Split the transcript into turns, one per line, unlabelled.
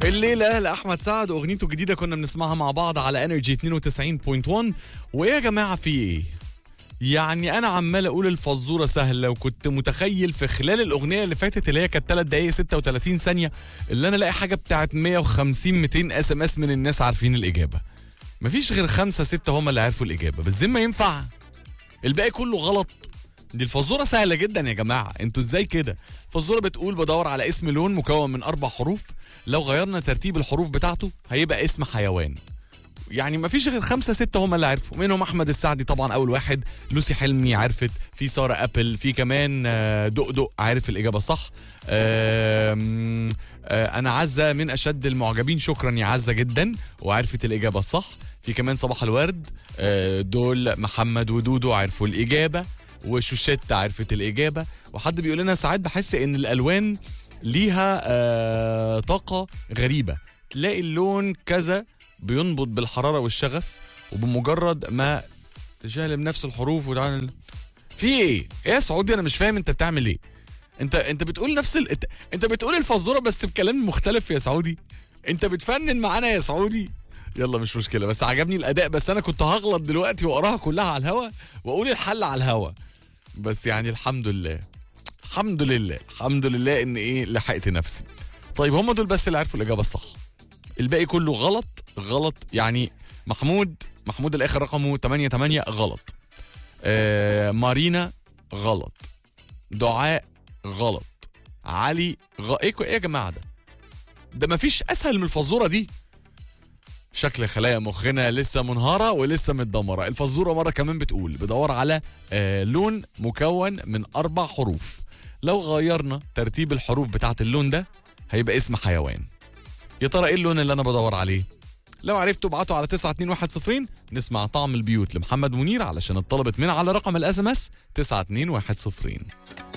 الليلة لأحمد سعد أغنيته الجديدة كنا بنسمعها مع بعض على انرجي 92.1 وإيه يا جماعة في إيه؟ يعني أنا عمال أقول الفزورة سهلة وكنت متخيل في خلال الأغنية اللي فاتت اللي هي كانت 3 دقايق 36 ثانية اللي أنا ألاقي حاجة بتاعت 150 200 اس ام اس من الناس عارفين الإجابة. مفيش غير خمسة ستة هم اللي عرفوا الإجابة بس زي ما ينفع الباقي كله غلط دي الفزوره سهله جدا يا جماعه انتوا ازاي كده الفزوره بتقول بدور على اسم لون مكون من اربع حروف لو غيرنا ترتيب الحروف بتاعته هيبقى اسم حيوان يعني ما فيش غير خمسة ستة هم اللي عرفوا منهم أحمد السعدي طبعا أول واحد لوسي حلمي عرفت في سارة أبل في كمان آه، دقدق عارف الإجابة صح آم، آه، أنا عزة من أشد المعجبين شكرا يا عزة جدا وعرفت الإجابة الصح في كمان صباح الورد آه، دول محمد ودودو عرفوا الإجابة وشوشيتا عرفت الإجابة وحد بيقول لنا ساعات بحس إن الألوان ليها آه طاقة غريبة تلاقي اللون كذا بينبض بالحرارة والشغف وبمجرد ما تشهلب نفس الحروف وتعمل في ايه؟ ايه يا سعودي انا مش فاهم انت بتعمل ايه؟ انت انت بتقول نفس ال... انت, انت بتقول الفزوره بس بكلام مختلف يا سعودي انت بتفنن معانا يا سعودي يلا مش مشكله بس عجبني الاداء بس انا كنت هغلط دلوقتي واقراها كلها على الهوا واقول الحل على الهوا بس يعني الحمد لله الحمد لله الحمد لله ان ايه لحقت نفسي طيب هم دول بس اللي عرفوا الاجابه الصح الباقي كله غلط غلط يعني محمود محمود الاخر رقمه 88 غلط آه مارينا غلط دعاء غلط علي غ... ايه ايه يا جماعه ده ده مفيش اسهل من الفزوره دي شكل خلايا مخنا لسه منهارة ولسه متدمرة الفزورة مرة كمان بتقول بدور على آه لون مكون من أربع حروف لو غيرنا ترتيب الحروف بتاعت اللون ده هيبقى اسم حيوان يا ترى ايه اللون اللي انا بدور عليه لو عرفتوا ابعتوا على 92110 نسمع طعم البيوت لمحمد منير علشان اتطلبت من على رقم الاس ام اس 92110